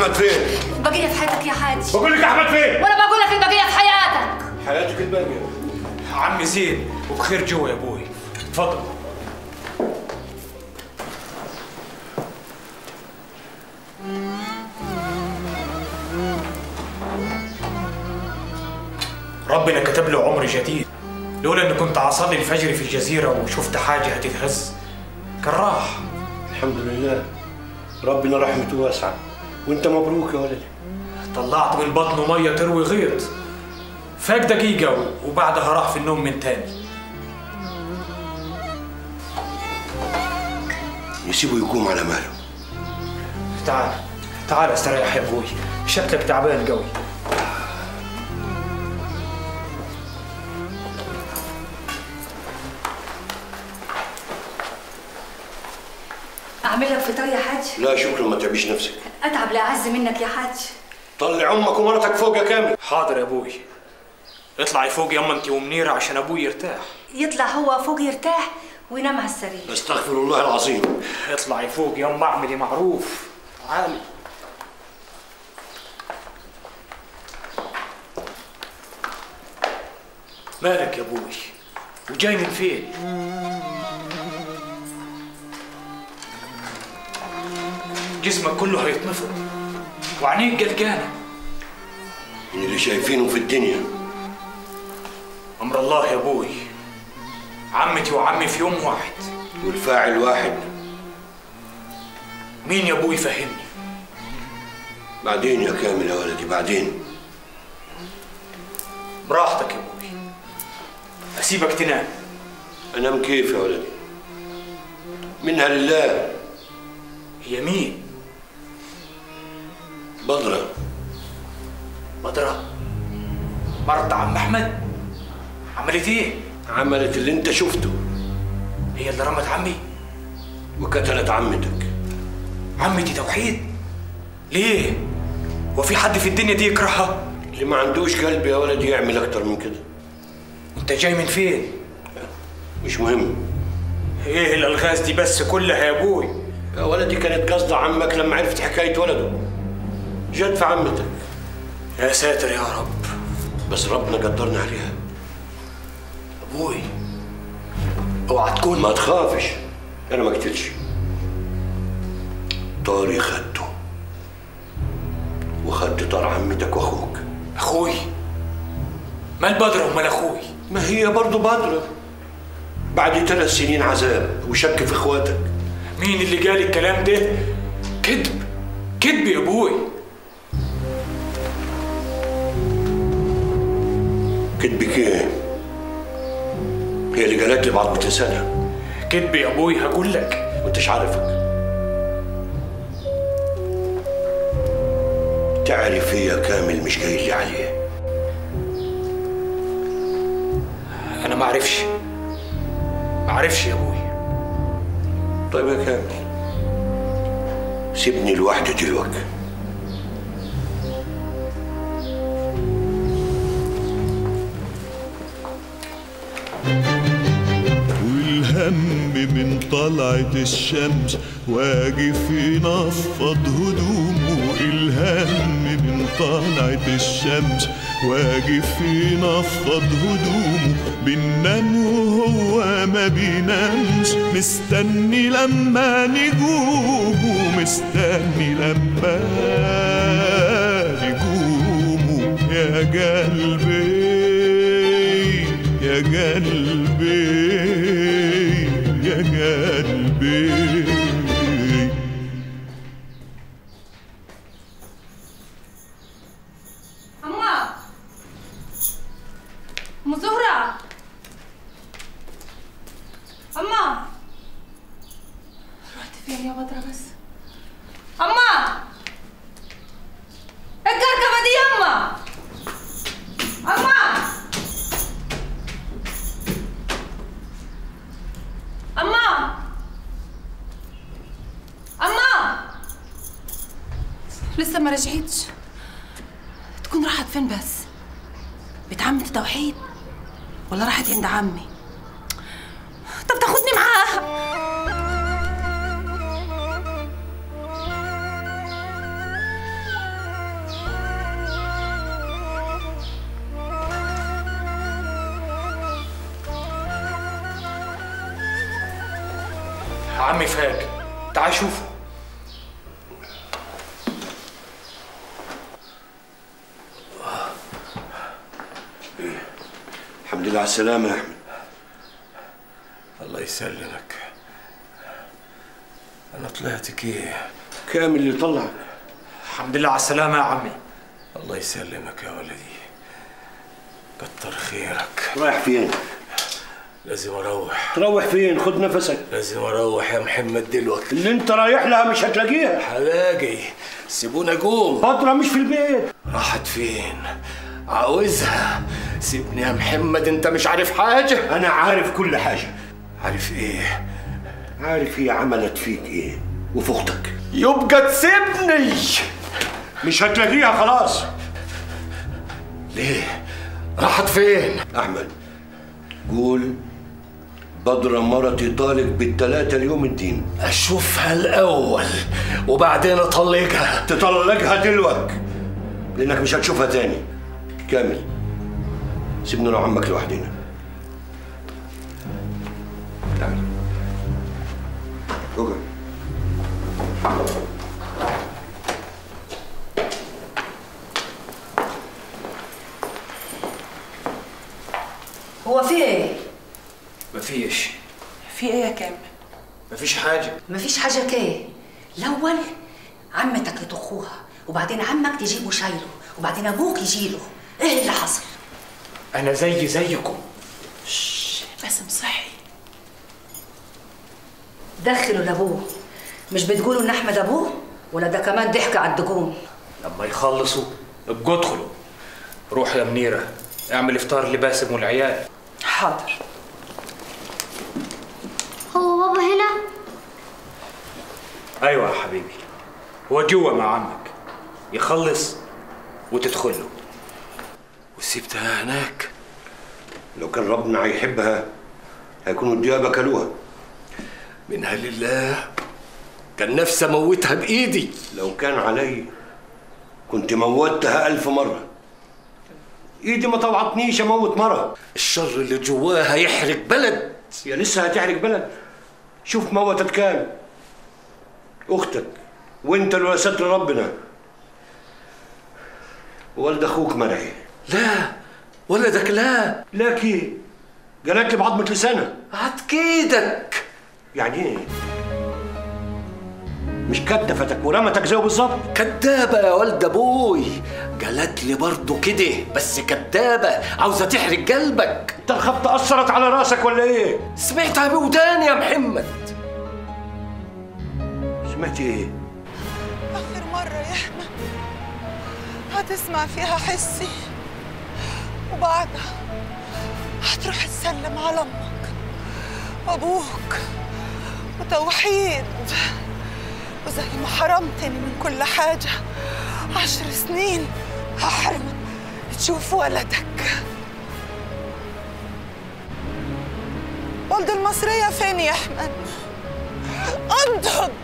احمد فين البقية في حياتك يا حاج بقول لك احمد فين وانا بقول لك البقية في حياتك حياتك الباقيه عمي زين وبخير جوا يا ابوي تفضل ربنا كتب له عمر جديد لولا اني كنت اصلي الفجر في الجزيره وشفت حاجه هتتهز كان راح الحمد لله ربنا رحمته واسعه وانت مبروك يا ولدي طلعت من بطنه ميه تروي غيط فاق دقيقه وبعدها راح في النوم من تاني نسيبه يقوم على ماله تعال تعال استريح يا ابوي شكلك تعبان قوي اعمل لك فطار يا حاج لا شكرا ما تعبيش نفسك اتعب لا اعز منك يا حاج طلع امك ومرتك فوق يا كامل حاضر يا ابوي اطلعي فوق يما انت ومنيره عشان ابوي يرتاح يطلع هو فوق يرتاح وينام على السرير استغفر الله العظيم اطلعي فوق يما اعملي معروف تعالي مالك يا ابوي وجاي من فين جسمك كله هيتنفض وعينيك قلقانه من اللي شايفينه في الدنيا امر الله يا ابوي عمتي وعمي في يوم واحد والفاعل واحد مين يا ابوي فهمني بعدين يا كامل يا ولدي بعدين براحتك يا ابوي اسيبك تنام انام كيف يا ولدي منها لله هي مين بدرة بدرة مرت عم احمد عملت ايه عملت اللي انت شفته هي اللي رمت عمي وقتلت عمتك عمتي توحيد ليه وفي حد في الدنيا دي يكرهها اللي ما عندوش قلب يا ولدي يعمل اكتر من كده انت جاي من فين مش مهم ايه الالغاز دي بس كلها يا ابوي يا ولدي كانت قصد عمك لما عرفت حكاية ولده جت في عمتك يا ساتر يا رب بس ربنا قدرنا عليها ابوي اوعى تكون ما تخافش انا ما قتلش طاري خدته وخدت طار عمتك واخوك اخوي مال بدر ومال اخوي ما هي برضه بدرة بعد ثلاث سنين عذاب وشك في اخواتك مين اللي قال الكلام ده كذب كذب يا ابوي كدبك ايه؟ هي اللي قالت لي بعد 200 سنة كذب يا ابوي هقول لك وانتش عارفك تعرف هي كامل مش جاي لي عليه انا ما اعرفش ما اعرفش يا ابوي طيب يا كامل سيبني لوحدي دلوقتي والهم من طلعة الشمس واقف ينفض هدومه الهم من طلعة الشمس واقف ينفض هدومه بننام وهو ما بينامش مستني لما نجومه مستني لما نجومه يا قلبي يا قلبي يا قلبي أما أم زهرة أما رحت فين يا بدرة بس أما الكركبة دي يما أما أما أما لسه ما رجعتش تكون راحت فين بس بيت عمة توحيد ولا راحت عند عمي طب تاخدني معاها عمي فاق تعال شوفه الحمد لله على السلامة يا أحمد الله يسلمك انا طلعت ايه كامل اللي طلعك الحمد لله على السلامة يا عمي الله يسلمك يا ولدي كتر خيرك رايح فين؟ لازم اروح تروح فين؟ خد نفسك لازم اروح يا محمد دلوقتي اللي انت رايح لها مش هتلاقيها هلاقي سيبوني اقوم فترة مش في البيت راحت فين عاوزها سيبني يا محمد انت مش عارف حاجه أنا عارف كل حاجة عارف ايه عارف هي عملت فيك إيه وفي أختك يبقى تسيبني مش هتلاقيها خلاص ليه راحت فين أحمد قول بدرة مرتي طالق بالتلاتة اليوم الدين اشوفها الاول وبعدين اطلقها تطلقها دلوك لأنك مش هتشوفها تاني كامل سيبنا أنا وعمك لوحدنا تعال اقعد هو في ايه؟ مفيش في ايه يا كامل مفيش حاجة مفيش حاجة كيه الأول عمتك يطخوها وبعدين عمك تجيبه شايله وبعدين أبوك يجيله إيه اللي حصل؟ أنا زي زيكم باسم صحي دخلوا لأبوه مش بتقولوا إن أحمد أبوه؟ ولا ده كمان ضحك على الدجون لما يخلصوا ابقوا ادخلوا روح يا منيرة اعمل افطار لباسم والعيال حاضر هو بابا هنا ايوه يا حبيبي هو جوا مع عمك يخلص وتدخله وسبتها هناك لو كان ربنا هيحبها هيكونوا الديابة كلوها منها لله كان نفسي اموتها بايدي لو كان علي كنت موتها ألف مرة إيدي ما طوعتنيش أموت مرة الشر اللي جواها يحرق بلد يا لسه هتحرق بلد شوف موتت كام أختك وأنت لولا ستر ربنا والد أخوك مرعي لا ولدك لا لكن جالت لي بعضمة لسانها عتكيدك يعني إيه؟ مش كتفتك ورمتك زيه بالظبط كدابة يا ولد ابوي قالت لي برضه كده بس كدابة عاوزة تحرق قلبك انت الخبطة أثرت على راسك ولا إيه؟ سمعتها بوداني يا محمد سمعت إيه؟ آخر مرة يا أحمد هتسمع فيها حسي وبعدها هتروح تسلم على أمك وأبوك وتوحيد وزي ما حرمتني من كل حاجة عشر سنين هحرمك تشوف ولدك ولد المصرية فين يا أحمد؟ انضج